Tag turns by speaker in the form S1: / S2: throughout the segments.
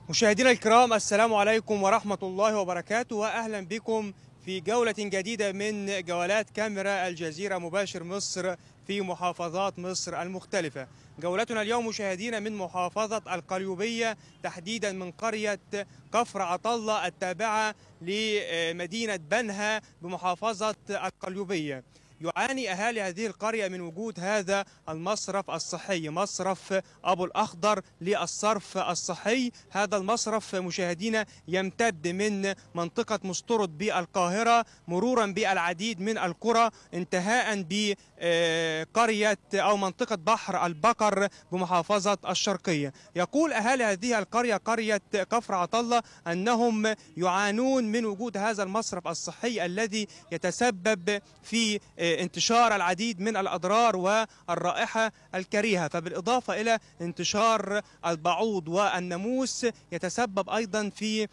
S1: مشاهدينا الكرام السلام عليكم ورحمة الله وبركاته وأهلا بكم في جولة جديدة من جولات كاميرا الجزيرة مباشر مصر في محافظات مصر المختلفة جولتنا اليوم مشاهدينا من محافظة القليوبية تحديدا من قرية كفر عطلة التابعة لمدينة بنها بمحافظة القليوبية يعاني أهالي هذه القرية من وجود هذا المصرف الصحي مصرف أبو الأخضر للصرف الصحي هذا المصرف مشاهدينا يمتد من منطقة مسترد بالقاهرة مرورا بالعديد من القرى انتهاء بقرية أو منطقة بحر البقر بمحافظة الشرقية يقول أهالي هذه القرية قرية كفر عطلة أنهم يعانون من وجود هذا المصرف الصحي الذي يتسبب في انتشار العديد من الأضرار والرائحة الكريهة فبالإضافة إلى انتشار البعوض والناموس يتسبب أيضا في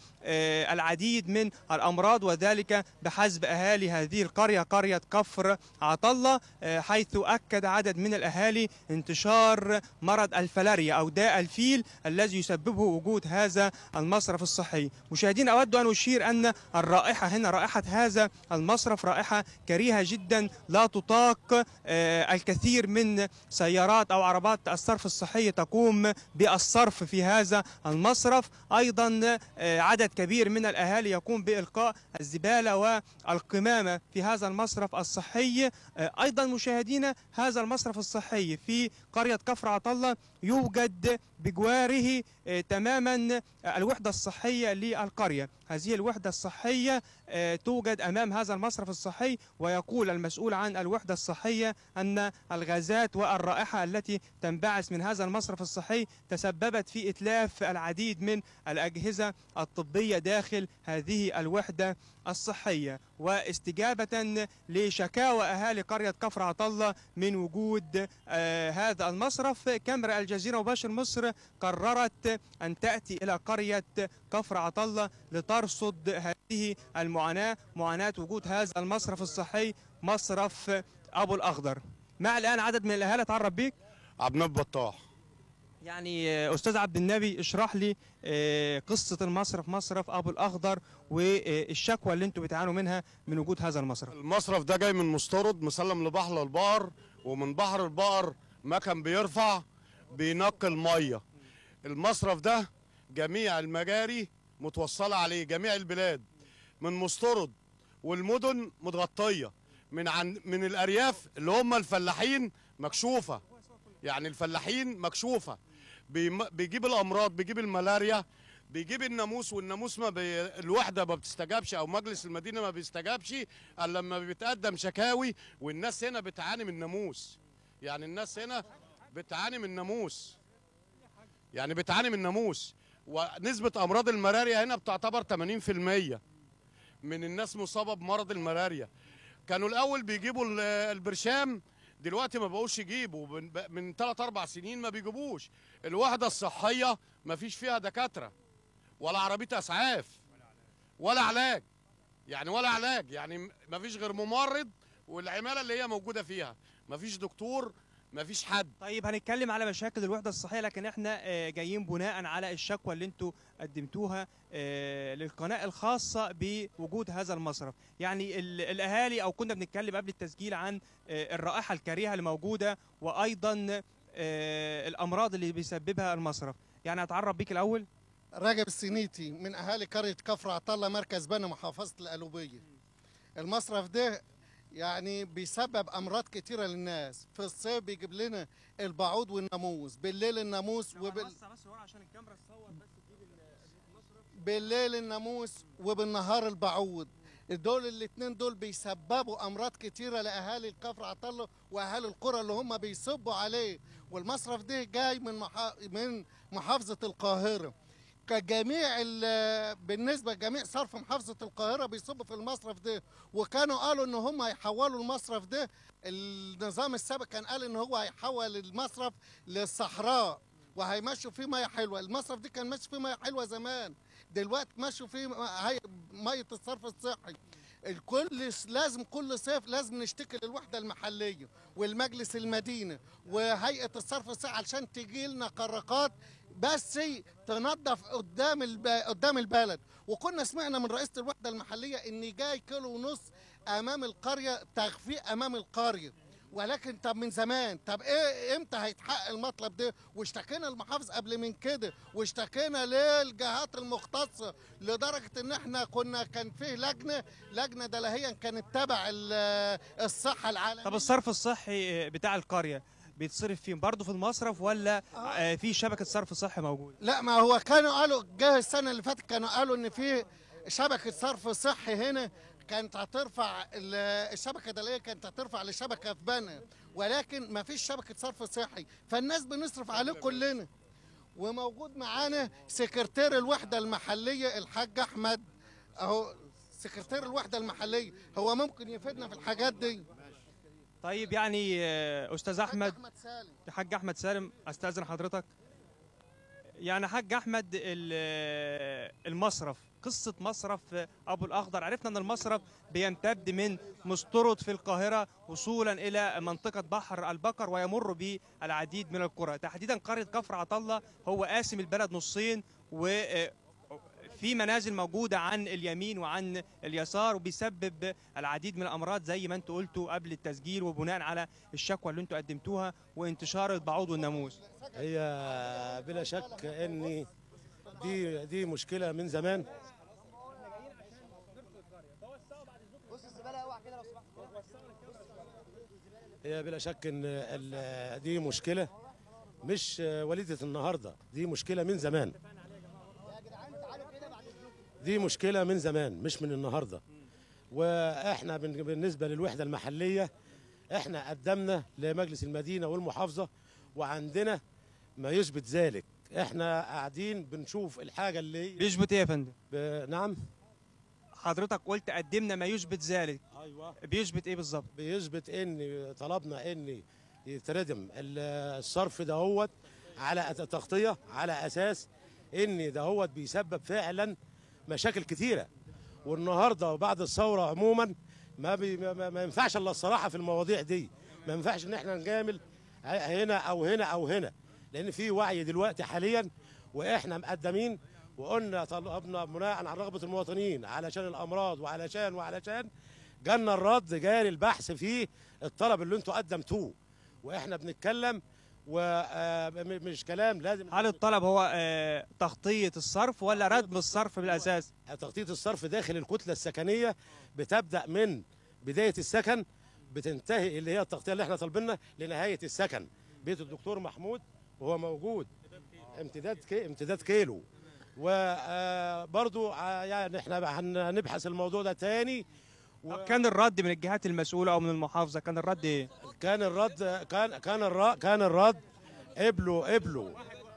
S1: العديد من الأمراض وذلك بحسب أهالي هذه القرية قرية كفر عطلة حيث أكد عدد من الأهالي انتشار مرض الفلاريا أو داء الفيل الذي يسببه وجود هذا المصرف الصحي مشاهدين أود أن أشير أن الرائحة هنا رائحة هذا المصرف رائحة كريهة جدا لا تطاق الكثير من سيارات أو عربات الصرف الصحي تقوم بالصرف في هذا المصرف أيضا عدد كبير من الأهالي يقوم بإلقاء الزبالة والقمامة في هذا المصرف الصحي أيضا مشاهدينا هذا المصرف الصحي في قرية كفر عطلة يوجد بجواره تماما الوحدة الصحية للقرية هذه الوحدة الصحية توجد أمام هذا المصرف الصحي ويقول المسؤول عن الوحدة الصحية أن الغازات والرائحة التي تنبعث من هذا المصرف الصحي تسببت في إتلاف العديد من الأجهزة الطبية داخل هذه الوحدة الصحية واستجابة لشكاوى أهالي قرية كفر عطلة من وجود آه هذا المصرف كاميرا الجزيرة مباشر مصر قررت أن تأتي إلى قرية كفر عطلة لترصد هذه المعاناة معاناة وجود هذا المصرف الصحي مصرف أبو الأخضر مع الآن عدد من الأهالي اتعرف بيك
S2: عبد النبي بطاح
S1: يعني استاذ عبد النبي اشرح لي قصه المصرف مصرف ابو الاخضر والشكوى اللي انتم بتعانوا منها من وجود هذا المصرف
S2: المصرف ده جاي من مستورد مسلم لبحر البقر ومن بحر البقر مكن بيرفع بينقي الميه المصرف ده جميع المجاري متوصله عليه جميع البلاد من مستورد والمدن متغطيه من عن من الارياف اللي هم الفلاحين مكشوفه يعني الفلاحين مكشوفه بيجيب الامراض بيجيب الملاريا بيجيب الناموس والناموس ما بي... الوحده ما بتستجابش او مجلس المدينه ما بيستجابش الا لما بيتقدم شكاوي والناس هنا بتعاني من الناموس يعني الناس هنا بتعاني من الناموس يعني بتعاني من الناموس ونسبه امراض الملاريا هنا بتعتبر 80% من الناس مصابه بمرض الملاريا كانوا الاول بيجيبوا البرشام دلوقتي ما بقوش يجيبوا من 3 4 سنين ما بيجيبوش الوحده الصحيه ما فيش فيها دكاتره ولا عربيه اسعاف ولا علاج يعني ولا علاج يعني ما فيش غير ممرض والعماله اللي هي موجوده فيها ما فيش دكتور ما فيش حد
S1: طيب هنتكلم على مشاكل الوحده الصحيه لكن احنا جايين بناء على الشكوى اللي انتم قدمتوها للقناه الخاصه بوجود هذا المصرف يعني الاهالي او كنا بنتكلم قبل التسجيل عن الرائحه الكريهه اللي موجوده وايضا الامراض اللي بيسببها المصرف يعني اتعرف بيك الاول
S3: راجب السنيتي من اهالي قريه كفر عطله مركز بني محافظه القلوبيه المصرف ده يعني بيسبب امراض كتيره للناس في الصيف بيجيب لنا البعوض والناموس بالليل الناموس وبال... بالليل الناموس وبالنهار البعوض دول الاثنين دول بيسببوا امراض كتيره لاهالي الكفر عطله واهالي القرى اللي هم بيصبوا عليه والمصرف ده جاي من محا... من محافظه القاهره كجميع بالنسبه لجميع صرف محافظه القاهره بيصبوا في المصرف ده وكانوا قالوا ان هم هيحولوا المصرف ده النظام السابق كان قال ان هو هيحول المصرف للصحراء وهيمشوا فيه ميه حلوه المصرف دي كان ماشي فيه ميه حلوه زمان دلوقتي مشوا فيه ميه الصرف الصحي الكل لازم كل صيف لازم نشتكي للوحده المحليه والمجلس المدينه وهيئه الصرف الصحي علشان تجي لنا قرارات بس تنظف قدام الب... قدام البلد وكنا سمعنا من رئيسة الوحدة المحلية ان جاي كيلو ونص امام القرية تخفيق امام القرية ولكن طب من زمان طب ايه امتى هيتحقق المطلب ده واشتكينا المحافظ قبل من كده واشتكينا للجهات المختصه لدرجه ان احنا كنا كان فيه لجنه لجنه دلهيا كانت تبع ال- الصحه العالميه
S1: طب الصرف الصحي بتاع القريه بيتصرف فين برضه في المصرف ولا آه، في شبكه صرف صحي موجوده
S3: لا ما هو كانوا قالوا جه السنه اللي فاتت كانوا قالوا ان في شبكه صرف صحي هنا كانت هترفع ال- الشبكه دلية كانت هترفع لشبكه في بنا ولكن ما فيش شبكه صرف صحي فالناس بنصرف عليه كلنا وموجود معانا سكرتير الوحده المحليه الحاج احمد اهو سكرتير الوحده المحليه هو ممكن يفيدنا في الحاجات دي
S1: طيب يعني آه، استاذ احمد
S3: احمد سالم
S1: حاج احمد سالم استاذن حضرتك يعني حاج احمد ال- المصرف قصه مصرف ابو الاخضر عرفنا ان المصرف بيمتد من مسترد في القاهره وصولا الى منطقه بحر البقر ويمر بالعديد من القرى تحديدا قريه كفر عطله هو قاسم البلد نصين و في منازل موجودة عن اليمين وعن اليسار وبيسبب العديد من الأمراض زي ما انتوا قلتوا قبل التسجيل وبناء على الشكوى اللي انتوا قدمتوها وانتشار البعوض والناموس
S4: هي بلا شك ان دي دي مشكله من زمان هي بلا شك ان ال- دي مشكله مش وليده النهارده دي مشكله من زمان دي مشكله من زمان مش من النهارده واحنا بن- بالنسبه للوحده المحليه احنا قدمنا لمجلس المدينه والمحافظه وعندنا ما يثبت ذلك احنا قاعدين بنشوف الحاجه اللي
S1: بيثبت ايه يا فندم؟
S4: ب... نعم
S1: حضرتك قلت قدمنا ما يثبت ذلك
S4: ايوه
S1: بيثبت ايه بالظبط؟
S4: بيثبت ان طلبنا ان يتردم ال- الصرف دهوت على أت- تغطيه على اساس ان دهوت بيسبب فعلا مشاكل كتيره والنهارده وبعد الثوره عموما ما, بي ما, ما- ما ينفعش الا الصراحه في المواضيع دي ما ينفعش ان احنا نجامل ه- هنا او هنا او هنا لان في وعي دلوقتي حاليا واحنا مقدمين وقلنا طلبنا بناء على رغبه المواطنين علشان الامراض وعلشان وعلشان جالنا الرد جاري البحث في الطلب اللي انتوا قدمتوه واحنا بنتكلم ومش كلام لازم
S1: هل الطلب هو آه، تغطية الصرف ولا ردم الصرف بالأساس؟
S4: تغطيه الصرف داخل الكتله السكنيه بتبدا من بدايه السكن بتنتهي اللي هي التغطيه اللي احنا طالبينها لنهايه السكن بيت الدكتور محمود وهو موجود امتداد كي امتداد كيلو وبرضو يعني احنا هن- هنبحث الموضوع ده تاني
S1: طب كان الرد من الجهات المسؤولة أو من المحافظة كان الرد إيه؟
S4: كان الرد كان كان الرد كان الرد قبلوا قبلوا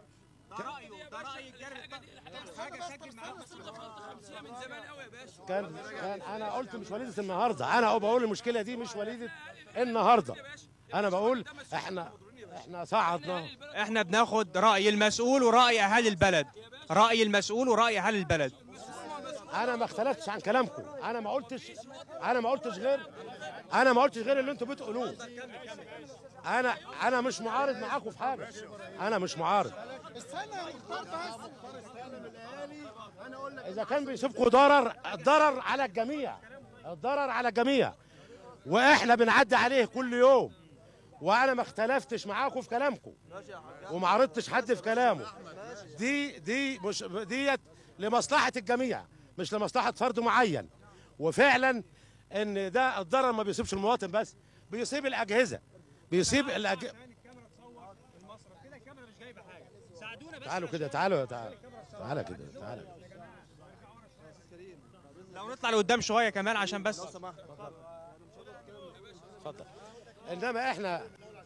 S4: كان كان انا قلت مش وليده النهارده انا بقول المشكله دي مش وليده النهارده انا بقول احنا احنا صعدنا
S1: إحنا بناخد رأي المسؤول ورأي أهالي البلد رأي المسؤول ورأي أهالي البلد
S4: انا ما اختلفتش عن كلامكم انا ما قلتش انا ما قلتش غير انا ما قلتش غير اللي انتوا بتقولوه انا انا مش معارض معاكم في حاجه انا مش معارض
S3: استنى يا مختار بس
S4: اذا كان بيسيبكم ضرر الضرر على الجميع الضرر على الجميع واحنا بنعدي عليه كل يوم وانا ما اختلفتش معاكم في كلامكم وما عرضتش حد في كلامه دي دي مش ديت لمصلحه الجميع مش لمصلحه فرد معين وفعلا ان ده الضرر ما بيصيبش المواطن بس بيصيب الاجهزه بيصيب الأج... تعالوا كده تعالوا تعالوا تعالى كده تعالى
S1: لو نطلع لقدام شوية كمان عشان بس
S4: اتفضل انما احنا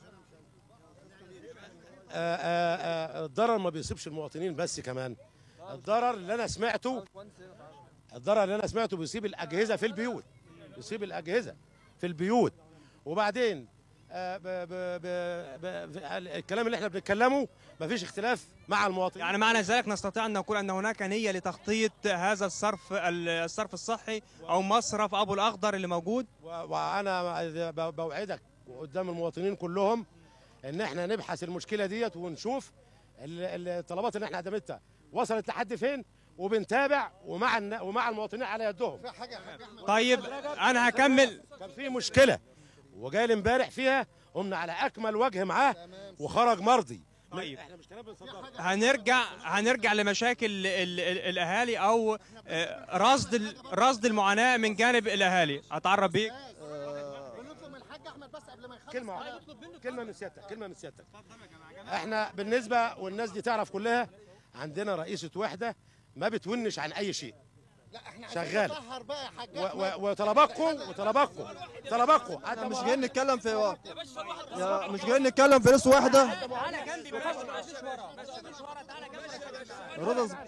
S4: آه، آه، آه، الضرر ما بيصيبش المواطنين بس كمان الضرر اللي انا سمعته الضرر اللي انا سمعته بيصيب الاجهزه في البيوت بيصيب الاجهزه في البيوت وبعدين آه، ب ب ب ب الكلام اللي احنا بنتكلمه مفيش اختلاف مع المواطنين
S1: يعني معنى ذلك نستطيع أن نقول أن هناك نية لتغطية هذا الصرف الصرف الصحي أو مصرف أبو الأخضر اللي موجود
S4: و- وانا ب- بوعدك قدام المواطنين كلهم ان احنا نبحث المشكله ديت ونشوف ال- الطلبات اللي احنا قدمتها وصلت لحد فين وبنتابع ومع النا- ومع المواطنين على يدهم
S3: في حاجه يا حاج احمد
S1: طيب انا هكمل
S4: كان في مشكله وجاي لي امبارح فيها قمنا على اكمل وجه معاه وخرج مرضي
S1: طيب.
S4: احنا مش كلام بنصدره
S1: هنرجع هنرجع لمشاكل ال ال الاهالي او آه، رصد ال- رصد المعاناه من جانب الاهالي اتعرف بيك
S3: بنطلب من الحاج احمد بس قبل ما يخلص
S4: كلمه واحدة. كلمه من سيادتك كلمه من سيادتك احنا بالنسبه والناس دي تعرف كلها عندنا رئيسه وحده ما بتونش عن اي شيء
S3: لا احنا
S4: شغال.
S3: نطهر بقى يا حاج
S4: و-
S3: احمد
S4: و- وطلباتكم وطلباتكم طلباتكم
S5: احنا مش جايين نتكلم في يا مش جايين نتكلم في ناس واحده رضا ز-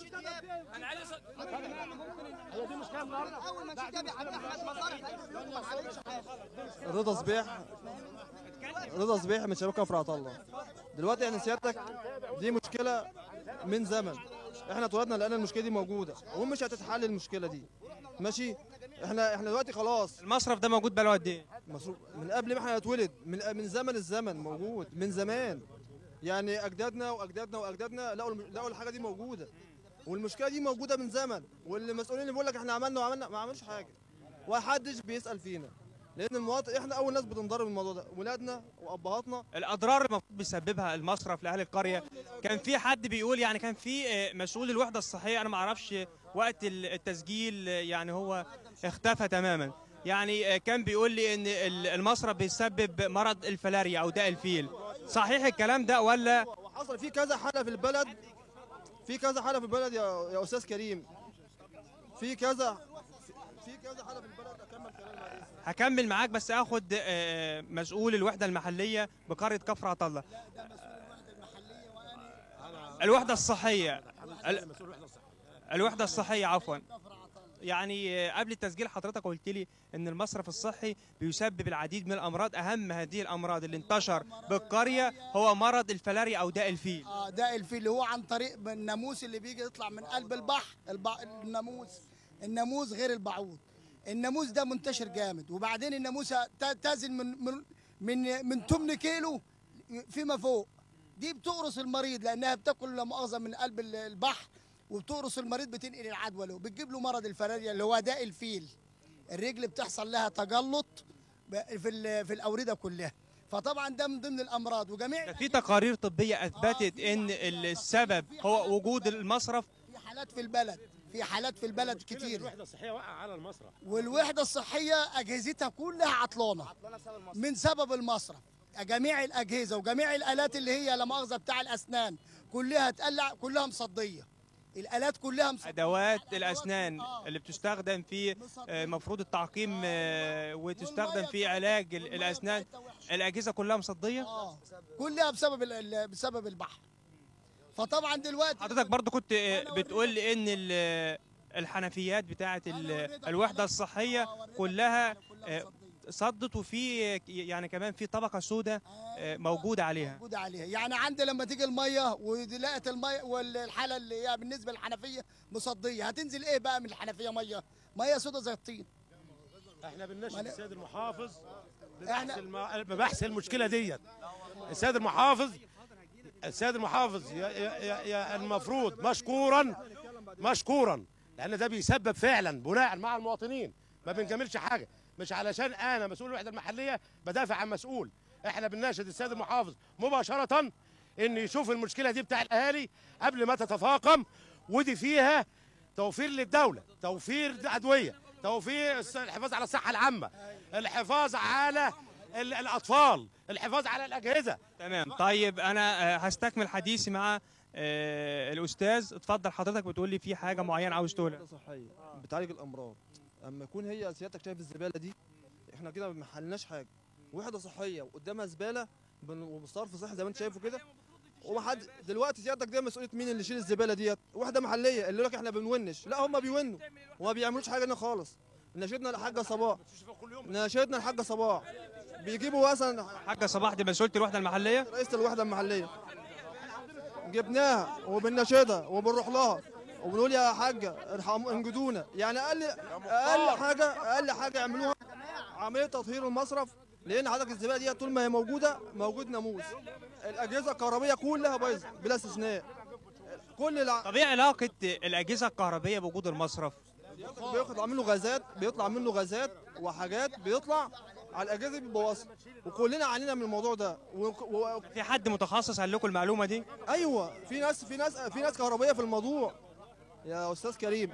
S5: رضا صبيح رضا صبيح من شبكه فرعة الله دلوقتي يعني سيادتك دي مشكله من زمن احنا اتولدنا لقينا المشكله دي موجوده ومش هتتحل المشكله دي ماشي احنا احنا دلوقتي خلاص
S1: المصرف ده موجود بقاله قد ايه
S5: مصروف من قبل ما احنا نتولد من من زمن الزمن موجود من زمان يعني اجدادنا واجدادنا واجدادنا لقوا الم- لقوا الحاجه دي موجوده والمشكله دي موجوده من زمن والمسؤولين اللي بيقول لك احنا عملنا وعملنا ما عملوش حاجه ومحدش بيسال فينا لان المواطن احنا اول ناس بتنضرب من الموضوع ده ولادنا وابهاتنا
S1: الاضرار المفروض بيسببها المصرف لاهل القريه كان في حد بيقول يعني كان في آه، مسؤول الوحده الصحيه انا ما اعرفش وقت ال- التسجيل آه، يعني هو اختفى تماما يعني آه، كان بيقول لي ان ال- المصرف بيسبب مرض الفلاريا او داء الفيل صحيح الكلام ده ولا
S5: وحصل في كذا حاله في البلد في كذا حاله في البلد يا يا استاذ كريم في كذا في كذا حاله في البلد اكمل كلامي معلش
S1: هكمل معاك بس اخد آه، مسؤول الوحده المحليه بقريه كفر عطله الوحده الصحيه ال- الوحده الصحيه عفوا يعني آه، قبل التسجيل حضرتك قلت لي ان المصرف الصحي بيسبب العديد من الامراض اهم هذه الامراض اللي انتشر بالقريه هو مرض الفلاريا او داء الفيل
S6: اه ده الفيل اللي هو عن طريق الناموس اللي بيجي يطلع من قلب البحر الب... الناموس الناموس غير البعوض الناموس ده منتشر جامد وبعدين الناموس ت- تزن من من من من 8 كيلو فيما فوق دي بتقرص المريض لانها بتاكل لا مؤاخذه من قلب ال- البحر وبتقرص المريض بتنقل العدوى له بتجيب له مرض الفلاريا اللي هو داء الفيل الرجل بتحصل لها تجلط ب- في ال- في الاورده كلها فطبعا ده من ضمن الامراض وجميع
S1: ده في تقارير طبيه اثبتت ان السبب هو وجود المصرف
S6: في حالات في البلد في حالات في البلد كتير
S4: الوحده الصحيه وقع على المصرف
S6: والوحده الصحيه اجهزتها كلها عطلانه من سبب المصرف جميع الاجهزه وجميع الالات اللي هي لا مؤاخذه بتاع الاسنان كلها تقلع كلها مصديه الالات كلها مصديه
S1: ادوات الاسنان اللي بتستخدم في آه، مفروض التعقيم آه، وتستخدم في علاج ال- الاسنان الاجهزه كلها مصديه
S6: اه كلها بسبب ال- ال- بسبب البحر فطبعا دلوقتي
S1: حضرتك برضو كنت آه، بتقول لي ان ال- الحنفيات بتاعه ال- الوحده الصحيه كلها آه، صدت وفي يعني كمان في طبقه سوداء آه، موجوده عليها
S6: موجوده عليها يعني عندي لما تيجي الميه ولقيت الميه والحاله اللي هي بالنسبه للحنفيه مصديه هتنزل ايه بقى من الحنفيه ميه ميه سودا زي الطين
S4: احنا بنناشد
S6: مال-
S4: السيد المحافظ
S6: احنا-
S4: ببحث الم- ببحث المشكله ديت السيد المحافظ السيد المحافظ يا, يا, يا, يا المفروض مشكورا مشكورا لان ده بيسبب فعلا بناء مع المواطنين ما بنجاملش حاجه مش علشان انا مسؤول الوحده المحليه بدافع عن مسؤول احنا بنناشد السيد المحافظ مباشره ان يشوف المشكله دي بتاع الاهالي قبل ما تتفاقم ودي فيها توفير للدوله توفير ادويه توفير الس- الحفاظ على الصحه العامه الحفاظ على ال- الاطفال الحفاظ على الاجهزه
S1: تمام طيب انا آه، هستكمل حديثي مع آه، الاستاذ اتفضل حضرتك بتقول لي في حاجه معينه عاوز تقولها
S5: وحده صحيه بتعالج الامراض اما يكون هي سيادتك شايف الزباله دي احنا كده ما حلناش حاجه وحده صحيه وقدامها زباله بن- وبصرف صحي زي ما انت شايفه كده ومحد دلوقتي سيادتك ده مسؤوليه مين اللي يشيل الزباله ديت وحده محليه اللي يقول لك احنا بنونش لا هم بيونوا وما بيعملوش حاجه هنا خالص ناشدنا الحاجه صباح ناشدنا الحاجه صباح بيجيبوا مثلا
S1: حاجه صباح دي مسؤوله الوحده المحليه
S5: رئيسة الوحدة المحلية جبناها وبنناشدها وبنروح لها وبنقول يا حاجة ارحموا انجدونا يعني أقل أقل حاجة أقل حاجة يعملوها عملية تطهير المصرف لان حضرتك الزباله دي طول ما هي موجوده موجود ناموس الاجهزه الكهربائيه كلها بايظه بلا استثناء كل الع...
S1: طب ايه علاقه الاجهزه الكهربائيه بوجود المصرف
S5: بيطلع منه غازات بيطلع منه غازات وحاجات بيطلع على الاجهزه بتبوظها وكلنا عانينا من الموضوع ده و... و...
S1: في حد متخصص قال لكم المعلومه دي
S5: ايوه في ناس في ناس في ناس كهربائيه في الموضوع يا استاذ كريم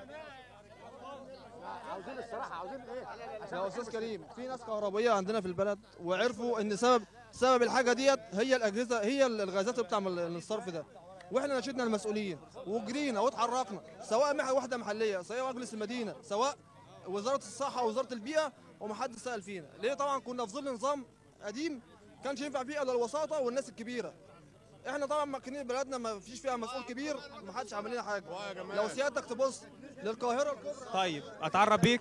S4: عاوزين الصراحه عاوزين ايه
S5: يا استاذ كريم في ناس كهربائيه عندنا في البلد وعرفوا ان سبب سبب الحاجه ديت هي الاجهزه هي الغازات اللي بتعمل الصرف ده واحنا نشدنا المسؤولين وجرينا واتحركنا سواء مح- وحده محليه سواء مجلس المدينه سواء وزاره الصحه ووزاره البيئه ومحدش سال فينا ليه طبعا كنا في ظل نظام قديم كانش ينفع فيه الا الوساطه والناس الكبيره احنا طبعا مكانين بلدنا ما فيش فيها مسؤول كبير ما حدش عامل لنا حاجه لو سيادتك تبص للقاهره الكبرى
S1: طيب اتعرف بيك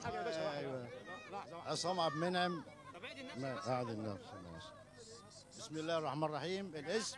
S7: عصام عبد المنعم ما قاعد النفس بسم الله الرحمن الرحيم الاسم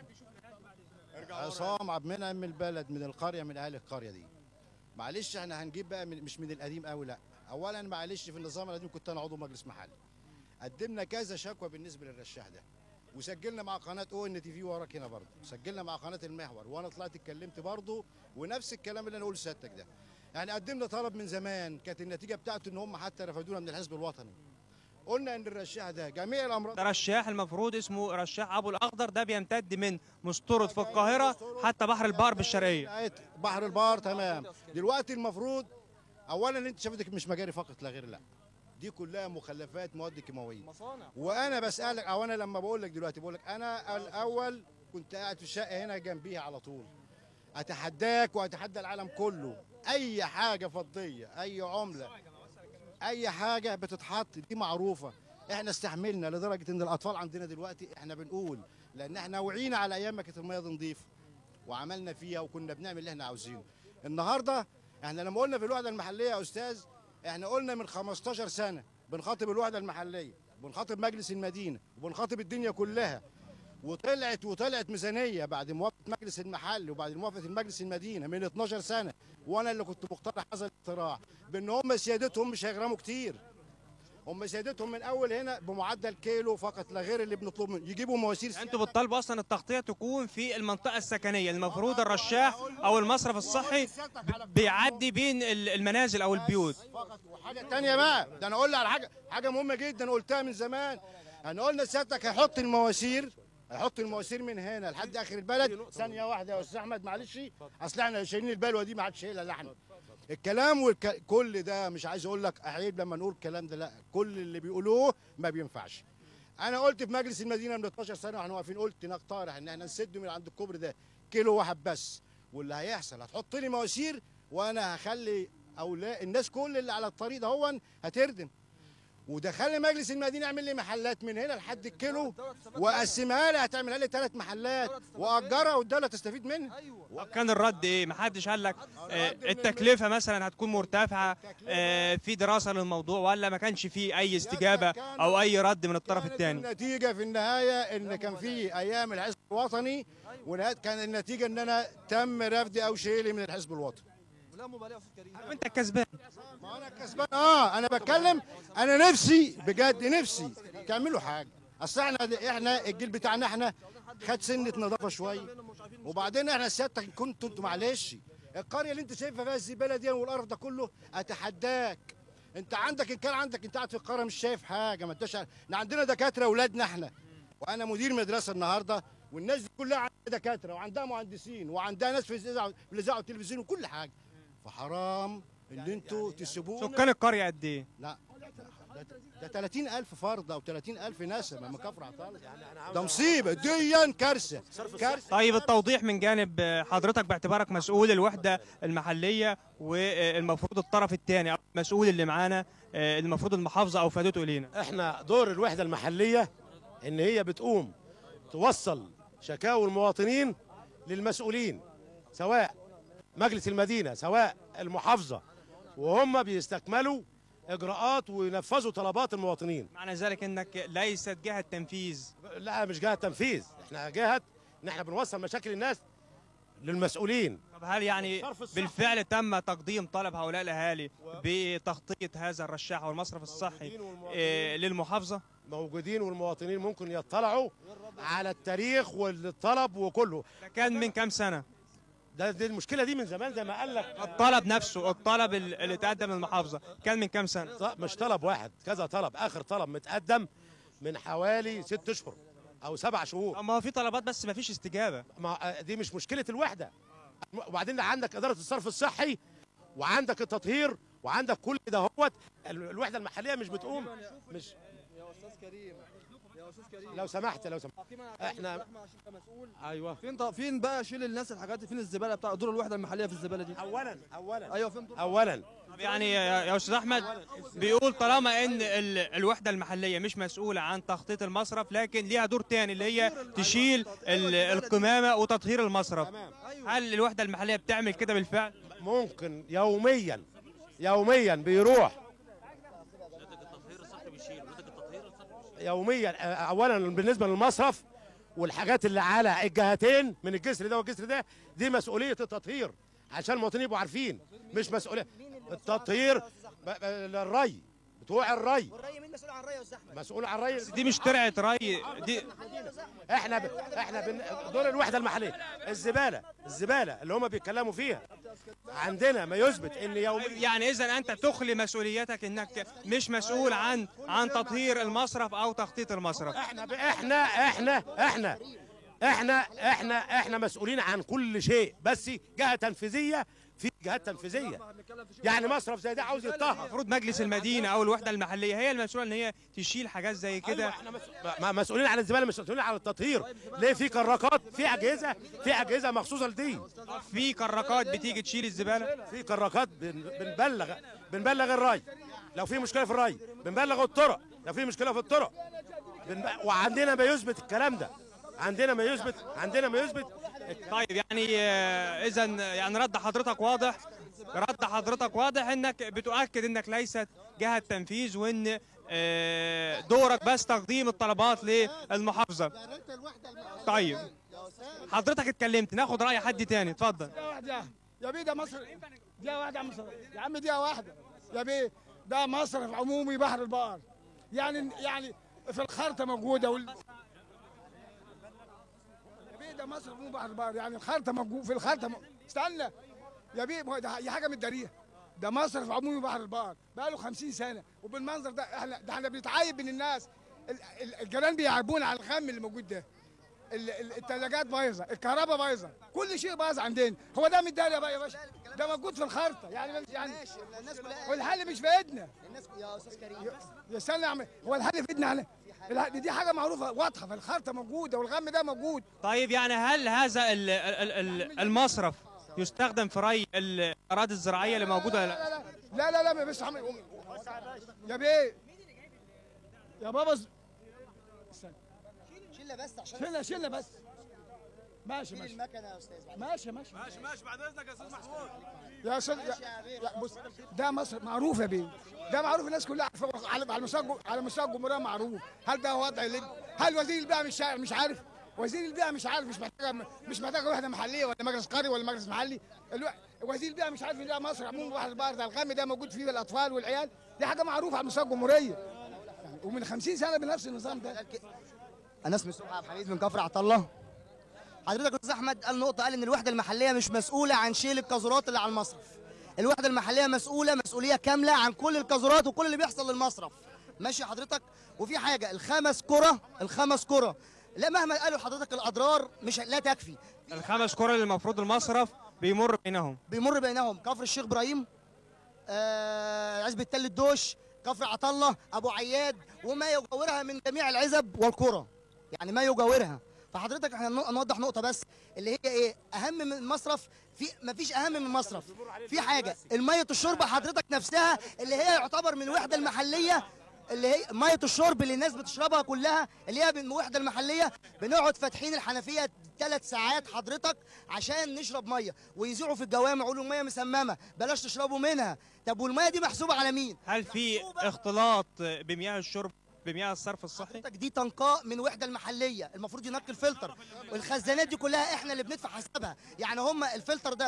S7: عصام عبد المنعم من البلد من القريه من اهل القريه دي معلش احنا هنجيب بقى من مش من القديم قوي لا اولا معلش في النظام القديم كنت انا عضو مجلس محلي قدمنا كذا شكوى بالنسبه للرشاح ده وسجلنا مع قناه او ان تي في وراك هنا برضه سجلنا مع قناه المحور وانا طلعت اتكلمت برضه ونفس الكلام اللي انا قلت لسيادتك ده يعني قدمنا طلب من زمان كانت النتيجه بتاعته ان هم حتى رفضونا من الحزب الوطني قلنا ان الرشاح ده جميع الامراض
S1: ده رشاح المفروض اسمه رشاح ابو الاخضر ده بيمتد من مستورد في القاهره حتى بحر البحر بالشرقيه
S7: بتاعت بحر البار تمام دلوقتي المفروض اولا انت شافتك مش مجاري فقط لا غير لا دي كلها مخلفات مواد كيماويه
S5: مصانع
S7: وانا بسالك او انا لما بقول لك دلوقتي بقول لك انا الاول كنت قاعد في الشقه هنا جنبيها على طول اتحداك واتحدى العالم كله اي حاجه فضيه اي عمله اي حاجه بتتحط دي معروفه احنا استحملنا لدرجه ان الاطفال عندنا دلوقتي احنا بنقول لان احنا وعينا على ايام ما كانت الميه دي نظيفه وعملنا فيها وكنا بنعمل اللي احنا عاوزينه النهارده احنا لما قلنا في الوحده المحليه يا استاذ احنا قلنا من 15 سنه بنخاطب الوحده المحليه بنخاطب مجلس المدينه وبنخاطب الدنيا كلها وطلعت وطلعت ميزانيه بعد موافقه مجلس المحل وبعد موافقه المجلس المدينه من 12 سنه وانا اللي كنت مقترح هذا الاقتراح بان هم سيادتهم مش هيغرموا كتير هم سيادتهم من اول هنا بمعدل كيلو فقط لا غير اللي بنطلبه منه يجيبوا مواسير
S1: انتوا بتطالبوا اصلا التغطيه تكون في المنطقه السكنيه المفروض الرشاح او المصرف الصحي ب- بيعدي بين ال- المنازل او البيوت
S7: فقط وحاجه تانية بقى ده انا اقول لك على حاجه حاجه مهمه جدا قلتها من زمان احنا قلنا سيادتك هيحط المواسير هيحط المواسير من هنا لحد اخر البلد ثانيه واحده يا استاذ احمد معلش اصل احنا شايلين البلوه دي ما حدش شايلها الا احنا الكلام والك... كل ده مش عايز اقول لك عيب لما نقول الكلام ده لا كل اللي بيقولوه ما بينفعش انا قلت في مجلس المدينه من 12 سنه واحنا واقفين قلت نقترح ان احنا نسد من عند الكوبري ده كيلو واحد بس واللي هيحصل هتحط لي مواسير وانا هخلي اولا الناس كل اللي على الطريق ده هو هتردم وده خلي مجلس المدينه يعمل لي محلات من هنا لحد الكيلو واقسمها لي هتعملها لي ثلاث محلات واجرها والدوله تستفيد منها
S5: ايوه
S1: كان الرد ايه محدش قال لك آه، التكلفه مثلا هتكون مرتفعه آه، في دراسه للموضوع ولا ما كانش فيه اي استجابه او اي رد من الطرف
S7: كانت
S1: الثاني
S7: النتيجه في النهايه ان كان في ايام الحزب الوطني ونهاية كان النتيجه ان انا تم رفضي او شيلي من الحزب الوطني
S5: لا مبالاه يا استاذ كريم
S1: انت الكسبان
S7: ما انا كسبان اه انا بتكلم انا نفسي بجد نفسي تعملوا حاجه اصل احنا احنا الجيل بتاعنا احنا خد سنه نظافه شويه وبعدين احنا سيادتك كنتوا انتوا معلش القريه اللي انت شايفها فيها الزباله دي والقرف ده كله اتحداك انت عندك ان كان عندك انت قاعد في القريه مش شايف حاجه ما انتش عارف. احنا عندنا دكاتره اولادنا احنا وانا مدير مدرسه النهارده والناس دي كلها عندها دكاتره وعندها مهندسين وعندها ناس في الاذاعه في الاذاعه والتلفزيون وكل حاجه فحرام ان انتوا تسيبونا
S1: سكان القريه قد ايه
S7: لا ده 30000 فرد او 30000 نسمه من كفر عطال ده مصيبه ديا كارثه كارثه
S1: طيب التوضيح من جانب آه، حضرتك باعتبارك مسؤول الوحده المحليه والمفروض الطرف الثاني او المسؤول اللي معانا آه، المفروض المحافظه اوفدته الينا
S4: احنا دور الوحده المحليه ان هي بتقوم توصل شكاوى المواطنين للمسؤولين سواء مجلس المدينه سواء المحافظه وهم بيستكملوا اجراءات وينفذوا طلبات المواطنين
S1: معنى ذلك انك ليست جهه تنفيذ
S4: لا مش جهه تنفيذ احنا جهه ان احنا بنوصل مشاكل الناس للمسؤولين
S1: طب هل يعني
S4: الصرف الصحي.
S1: بالفعل تم تقديم طلب هؤلاء الاهالي بتغطيه هذا الرشاح او المصرف الصحي آه، للمحافظه
S4: موجودين والمواطنين ممكن يطلعوا على التاريخ والطلب وكله
S1: ده كان من كام سنه
S4: ده دي المشكله دي من زمان زي ما قال لك
S1: الطلب نفسه الطلب ال- اللي اتقدم للمحافظه كان من كام سنه
S4: ط- مش طلب واحد كذا طلب اخر طلب متقدم من حوالي ست اشهر او سبع شهور
S1: ما هو في طلبات بس ما فيش استجابه
S4: ما دي مش مشكله الوحده وبعدين عندك اداره الصرف الصحي وعندك التطهير وعندك كل ده هوت ال- الوحده المحليه مش بتقوم مش
S5: يا استاذ كريم يا استاذ كريم
S4: لو سمحت لو سمحت احنا
S5: احنا عشان انت مسؤول
S4: ايوه
S5: فين طب فين بقى شيل الناس الحاجات دي؟ فين الزباله بتاع دور الوحده المحليه في الزباله دي
S4: اولا اولا
S5: ايوه فين دور
S4: اولا
S1: طب يعني يا يا استاذ احمد بيقول طالما ان ال- الوحده المحليه مش مسؤوله عن تخطيط المصرف لكن ليها دور تاني اللي هي تشيل ال- القمامه وتطهير المصرف
S4: تمام
S1: هل الوحده المحليه بتعمل كده بالفعل
S4: ممكن يوميا يوميا بيروح يوميا آه، اولا بالنسبه للمصرف والحاجات اللي على الجهتين من الجسر ده والجسر ده دي مسؤوليه التطهير عشان المواطنين يبقوا عارفين مش مسؤوليه التطهير ب- ب- الري بتوع الري
S8: والري مين مسؤول عن الري يا استاذ احمد؟
S4: مسؤول عن الري
S1: دي مش ترعه ري دي
S4: احنا ب... احنا بن... دور الوحده المحليه الزباله الزباله اللي هم بيتكلموا فيها عندنا ما يثبت ان يوميا
S1: يعني اذا انت تخلي مسؤوليتك انك مش مسؤول عن عن تطهير المصرف او تخطيط المصرف
S4: احنا ب... احنا احنا احنا احنا احنا احنا مسؤولين عن كل شيء بس جهه تنفيذيه في جهات تنفيذيه يعني مصرف زي ده عاوز يتطهر
S1: المفروض مجلس المدينه او الوحده المحليه هي المسؤوله ان هي تشيل حاجات زي
S4: أيوة
S1: كده
S4: احنا مس... ما- مسؤولين عن الزباله مش مسؤولين عن التطهير ليه في كراكات في اجهزه في اجهزه مخصوصه لدي
S1: في كراكات بتيجي تشيل الزباله
S4: في كراكات بن... بنبلغ بنبلغ الري لو في مشكله في الري بنبلغ الطرق لو في مشكله في الطرق بنب... وعندنا ما يثبت الكلام ده عندنا ما يثبت عندنا ما يثبت
S1: طيب يعني اذا يعني رد حضرتك واضح رد حضرتك واضح انك بتؤكد انك ليست جهه تنفيذ وان آه، دورك بس تقديم الطلبات للمحافظه طيب حضرتك اتكلمت ناخد راي حد تاني اتفضل
S9: دقيقة واحدة يا بيه ده مصر دقيقة واحدة يا عم مصر يا عم دقيقة واحدة يا بيه ده مصرف عمومي بحر البقر يعني يعني في الخرطة موجودة وال... يا بيه ده مصرف عمومي بحر البقر يعني الخرطة موجود في الخرطة م... استنى يا بيه ما هو ده هي حاجة متدارية ده مصرف عمومي بحر البقر بقى له 50 سنة وبالمنظر ده احنا ده احنا بنتعايب من الناس ال- ال- الجيران بيعيبونا على الغم اللي موجود ده ال- ال- الثلاجات بايظه الكهرباء بايظه كل شيء بايظ عندنا هو ده متداري بقى يا باشا ده موجود في الخرطه يعني يعني
S8: ماشي الناس كلها
S9: والحل مش في ايدنا
S8: الناس يا استاذ كريم
S9: يا استنى يا عم هو الحل في ايدنا على الح- دي حاجه معروفه واضحه في الخرطه موجوده والغم ده موجود
S1: طيب يعني هل هذا ال- ال- ال- المصرف يستخدم في ري الاراضي الزراعيه اللي موجوده ولا لا؟
S9: لا لا لا لا لا بس عم يا بيه يا بابا ز-
S8: شيلة بس عشان
S9: شيلنا شيلنا بس ماشي
S8: شيل
S9: ماشي
S8: المكنه يا استاذ بعد
S9: ماشي ماشي ماشي ماشي بعد اذنك يا استاذ محمود يا استاذ يا- يا بص ده مصر معروف يا بيه ده معروف الناس كلها عارفه على على مستوى الج- على مستوى الجمهوريه معروف هل ده وضع اللي هل وزير البيئه مش عارف مش عارف وزير البيئه مش عارف مش محتاج مش محتاج وحده محليه ولا مجلس قري ولا مجلس محلي الو... وزير البيئه مش عارف ان ده مصر عموما واحد البحر ده الغم ده موجود فيه الاطفال والعيال دي حاجه معروفه على مستوى الجمهوريه يعني ومن 50 سنه بنفس النظام ده
S8: انا اسمي سمعه عبد الحميد من كفر عطله حضرتك يا استاذ احمد قال نقطه قال ان الوحده المحليه مش مسؤوله عن شيل القاذورات اللي على المصرف الوحده المحليه مسؤوله مسؤوليه كامله عن كل القاذورات وكل اللي بيحصل للمصرف ماشي حضرتك وفي حاجه الخمس كره الخمس كره لا مهما قالوا حضرتك الاضرار مش لا تكفي
S1: الخمس كرة اللي المفروض المصرف بيمر بينهم
S8: بيمر بينهم كفر الشيخ ابراهيم آه عزبة تل الدوش كفر عطله ابو عياد وما يجاورها من جميع العزب والقرى يعني ما يجاورها فحضرتك احنا نو- نوضح نقطه بس اللي هي ايه اهم من المصرف في مفيش اهم من المصرف في حاجه الميه الشرب حضرتك نفسها اللي هي يعتبر من الوحده المحليه اللي هي ميه الشرب اللي الناس بتشربها كلها اللي هي من الوحده المحليه بنقعد فاتحين الحنفيه ثلاث ساعات حضرتك عشان نشرب ميه ويذيعوا في الجوامع يقولوا الميه مسممه بلاش تشربوا منها طب والميه دي محسوبه على مين
S1: هل في اختلاط بمياه الشرب بمياه الصرف الصحي
S8: حضرتك دي تنقاء من وحده المحليه المفروض ينقي الفلتر والخزانات دي كلها احنا اللي بندفع حسابها يعني هم الفلتر ده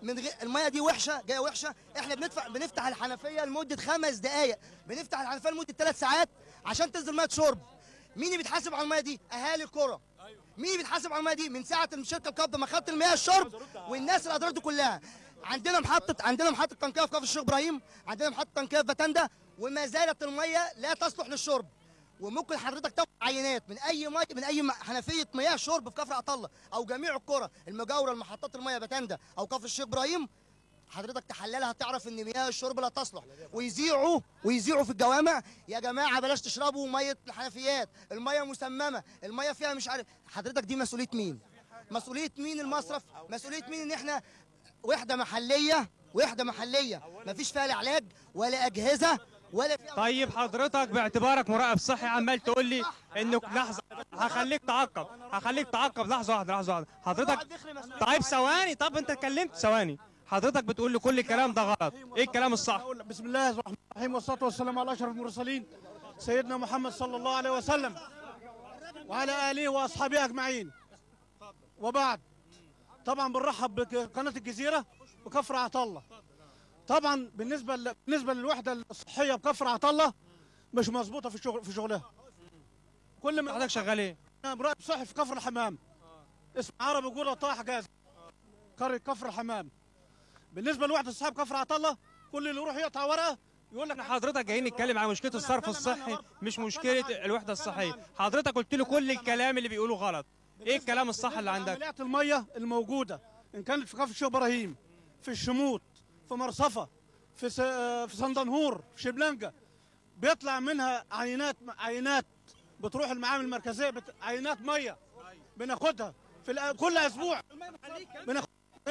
S8: من غير الميه دي وحشه جايه وحشه احنا بندفع بنفتح الحنفيه لمده خمس دقائق بنفتح الحنفيه لمده ثلاث ساعات عشان تنزل ميه شرب مين اللي بيتحاسب على الميه دي اهالي القرى مين اللي بيتحاسب على الميه دي من ساعه الشركه القابضه ما خدت المياه الشرب والناس الاضرار دي كلها عندنا محطه عندنا محطه تنقيه في كفر الشيخ ابراهيم عندنا محطه تنقيه في بتندا وما زالت الميه لا تصلح للشرب وممكن حضرتك تاخد عينات من اي مي من اي م- حنفيه مياه شرب في كفر عطله او جميع القرى المجاوره لمحطات المياه بتندا او كفر الشيخ ابراهيم حضرتك تحللها تعرف ان مياه الشرب لا تصلح ويذيعوا ويذيعوا في الجوامع يا جماعه بلاش تشربوا ميه الحنفيات الميه مسممه الميه فيها مش عارف حضرتك دي مسؤوليه مين مسؤوليه مين المصرف مسؤوليه مين ان احنا وحده محليه وحده محليه مفيش فيها لا علاج ولا اجهزه ولا فيها
S1: طيب حضرتك باعتبارك مراقب صحي عمال تقول لي انك لحظه هخليك تعقب هخليك تعقب لحظه واحده لحظه واحده حضرتك طيب ثواني طب انت اتكلمت ثواني حضرتك بتقول لي كل الكلام ده غلط ايه الكلام الصح
S10: بسم الله الرحمن الرحيم والصلاة والسلام على أشرف المرسلين سيدنا محمد صلى الله عليه وسلم وعلى آله وأصحابه أجمعين وبعد طبعا بنرحب بقناة الجزيرة بكفر عطلة طبعا بالنسبة ل... بالنسبة للوحدة الصحية بكفر عطلة مش مظبوطة في شغل في شغلها كل ما
S1: حضرتك شغال ايه
S10: أنا مراقب صحي في كفر الحمام اسم عربي جولة طه حجاز قرية كفر الحمام بالنسبة لوحدة الصحية بكفر عطلة كل اللي يروح يقطع ورقة يقول لك
S1: احنا حضرتك جايين نتكلم على مشكله الصرف الصحي مش مشكله الوحده الصحيه حضرتك قلت له كل الكلام اللي بيقوله غلط ايه الكلام الصح اللي عندك
S10: عمليات الميه الموجوده ان كانت في كفر الشيخ ابراهيم في الشموت في مرصفه في س... في صندنهور في شبلنجه بيطلع منها عينات عينات بتروح المعامل المركزيه بت... عينات ميه بناخدها في الأ... كل اسبوع بناخد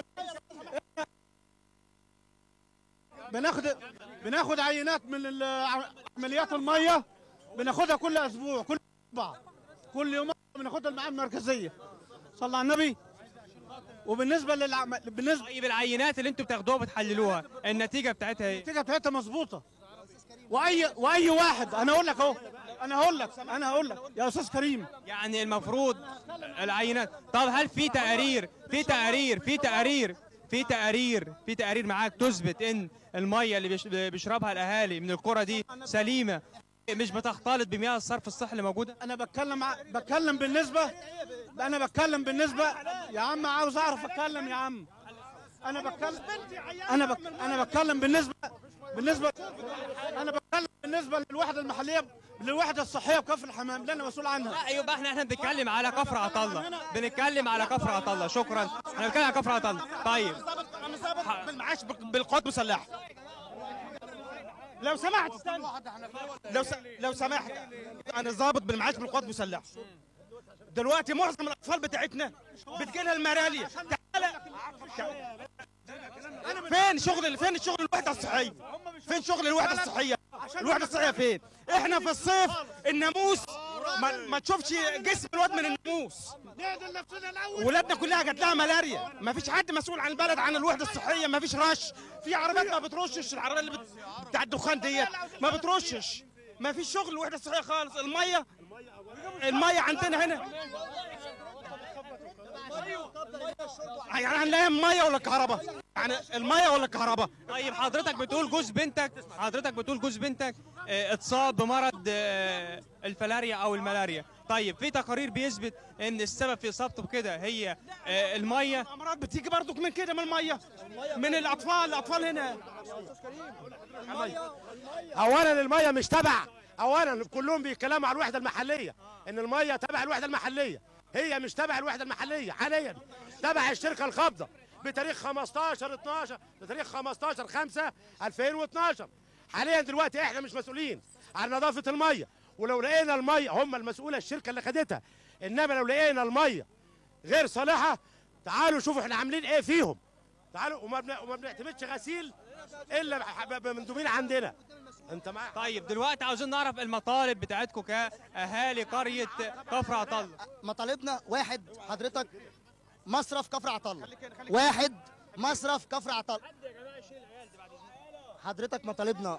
S10: بناخد بناخد عينات من ال- عمليات الميه بناخدها كل اسبوع كل اسبوع كل يوم بناخدها المعامل المركزيه صلى على النبي وبالنسبه للعم... بالنسبه
S1: طيب العينات اللي انتوا بتاخدوها بتحللوها النتيجه بتاعتها ايه
S10: النتيجه بتاعتها مظبوطه واي واي واحد انا اقول لك اهو انا هقول لك انا هقول لك يا استاذ كريم
S1: يعني المفروض العينات طب هل في تقارير في تقارير في تقارير في تقارير في تقارير معاك تثبت ان الميه اللي بيش- بيشربها الاهالي من القرى دي سليمه مش بتختلط بمياه الصرف الصحي اللي موجوده
S10: انا بتكلم ع- بتكلم بالنسبه انا بتكلم بالنسبه يا عم عاوز اعرف اتكلم يا عم انا بتكلم انا بك... انا بتكلم بالنسبه بالنسبه انا بتكلم بالنسبه للوحده المحليه للوحده الصحيه بكفر الحمام اللي انا مسؤول عنها
S1: لا يبقى احنا احنا بنتكلم على كفر عطله بنتكلم على كفر عطله شكرا احنا بنتكلم على كفر عطله طيب
S11: بالمعاش بالقوات المسلحه لو سمحت استنى لو س... لو سمحت انا ضابط بالمعاش بالقوات المسلحه دلوقتي معظم الاطفال بتاعتنا بتجيلها المراليه تعالى فين شغل فين شغل الوحده الصحيه فين شغل الوحده الصحيه الوحده الصحيه فين احنا في الصيف الناموس ما, ما تشوفش جسم الواد من الناموس ولادنا كلها جات لها ملاريا ما فيش حد مسؤول عن البلد عن الوحده الصحيه ما فيش رش في عربيات ما بترشش العربيه اللي بت... بتاع الدخان ديت ما بترشش ما فيش شغل الوحده الصحيه خالص الميه الميه عندنا هنا يعني هنلاقي ميه ولا كهرباء يعني الميه ولا الكهرباء
S1: طيب حضرتك بتقول جوز بنتك حضرتك بتقول جوز بنتك اه، اتصاب بمرض اه، الفلاريا او الملاريا طيب في تقارير بيثبت ان السبب في اصابته بكده هي اه، الميه
S11: امراض بتيجي برضك من كده من الميه من الاطفال الاطفال هنا
S4: اولا الميه مش تبع اولا كلهم بيتكلموا على الوحده المحليه ان الميه تبع الوحده المحليه هي مش تبع الوحده المحليه حاليا تبع الشركه القابضه بتاريخ 15 12 بتاريخ 15 5 2012 حاليا دلوقتي احنا مش مسؤولين عن نظافه الميه ولو لقينا الميه هم المسؤوله الشركه اللي خدتها انما لو لقينا الميه غير صالحه تعالوا شوفوا احنا عاملين ايه فيهم تعالوا وما بن- وما بنعتمدش غسيل الا بح- ب- بمندوبين عندنا انت معاك
S1: طيب دلوقتي عاوزين نعرف المطالب بتاعتكم كاهالي قريه كفر عطله
S8: مطالبنا واحد حضرتك مصرف كفر عطله واحد مصرف كفر عطله حضرتك مطالبنا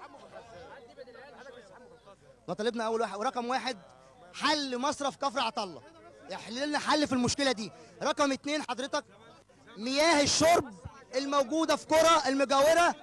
S8: مطالبنا اول واحد ورقم واحد حل مصرف كفر عطله يحل لنا حل في المشكله دي رقم اتنين حضرتك مياه الشرب الموجوده في قرى المجاوره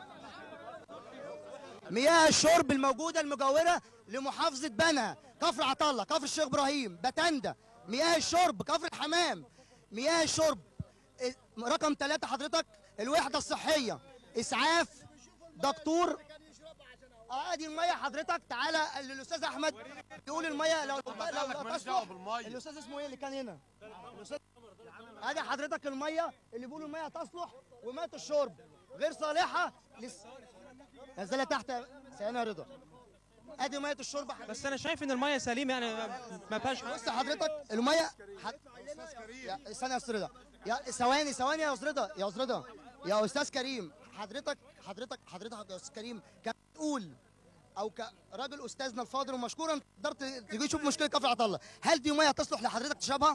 S8: مياه الشرب الموجوده المجاوره لمحافظه بنها كفر عطله كفر الشيخ ابراهيم بتندا مياه الشرب كفر الحمام مياه الشرب ال- رقم ثلاثة حضرتك الوحدة الصحية إسعاف دكتور اه ادي الميه حضرتك تعالى الاستاذ احمد يقول الميه لو لو لو تصلح الاستاذ اسمه ايه اللي كان هنا الأستاذ- ادي حضرتك الميه اللي بيقولوا الميه تصلح وميه الشرب غير صالحه لس... نزلها تحت ثانيه يا رضا ادي ميه الشرب حضرتك.
S1: بس انا شايف ان الميه سليمه يعني ما فيهاش
S8: بص حضرتك الميه حد... يا استنى يا استاذ رضا يا ثواني ثواني يا استاذ رضا يا استاذ رضا يا استاذ كريم حضرتك حضرتك حضرتك يا استاذ كريم كان تقول او كراجل استاذنا الفاضل ومشكورا قدرت تيجي تشوف مشكله كفر عطله هل دي ميه تصلح لحضرتك تشربها؟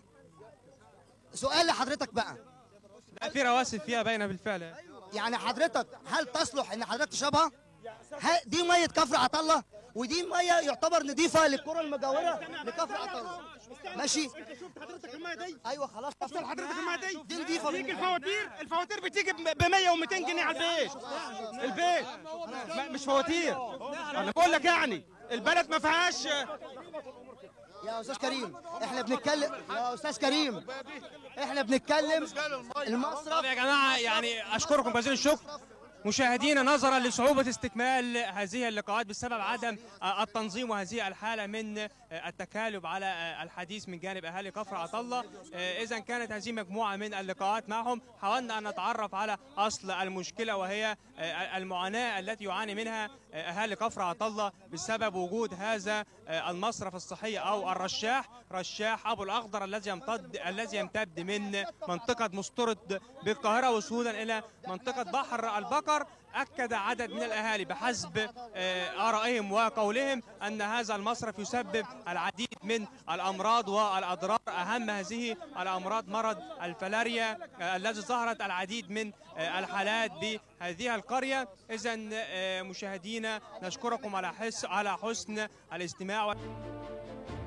S8: سؤال لحضرتك بقى
S1: لا في رواسب فيها باينه بالفعل
S8: يعني حضرتك هل تصلح ان حضرتك تشربها؟ هل دي ميه كفر عطله ودي ميه يعتبر نظيفه للقرى المجاوره لكفر عطله ماشي
S11: حضرتك الميه دي
S8: ايوه خلاص
S11: افصل حضرتك الميه دي
S8: دي نضيفه
S11: تيجي الفواتير الفواتير بتيجي ب 100 و200 جنيه على البيت البيت ما- مش فواتير انا بقول لك يعني البلد ما فيهاش
S8: يا استاذ كريم احنا بنتكلم يا استاذ كريم احنا بنتكلم المصرف
S1: طب يا جماعه يعني اشكركم جزيل الشكر مشاهدينا نظرا لصعوبة استكمال هذه اللقاءات بسبب عدم آه، التنظيم وهذه الحالة من آه، التكالب على آه، الحديث من جانب أهالي كفر عطلة إذا كانت هذه مجموعة من اللقاءات معهم حاولنا أن نتعرف على أصل المشكلة وهي آه، المعاناة التي يعاني منها آه، أهالي كفر عطلة بسبب وجود هذا آه، المصرف الصحي أو الرشاح رشاح أبو الأخضر الذي يمتد الذي يمتد من منطقة مسترد بالقاهرة وصولا إلى منطقة بحر البقر أكد عدد من الأهالي بحسب آه، آرائهم وقولهم أن هذا المصرف يسبب العديد من الأمراض والأضرار أهم هذه الأمراض مرض الفلاريا آه، الذي ظهرت العديد من آه، الحالات بهذه القرية إذا مشاهدينا نشكركم على حس على حسن الاستماع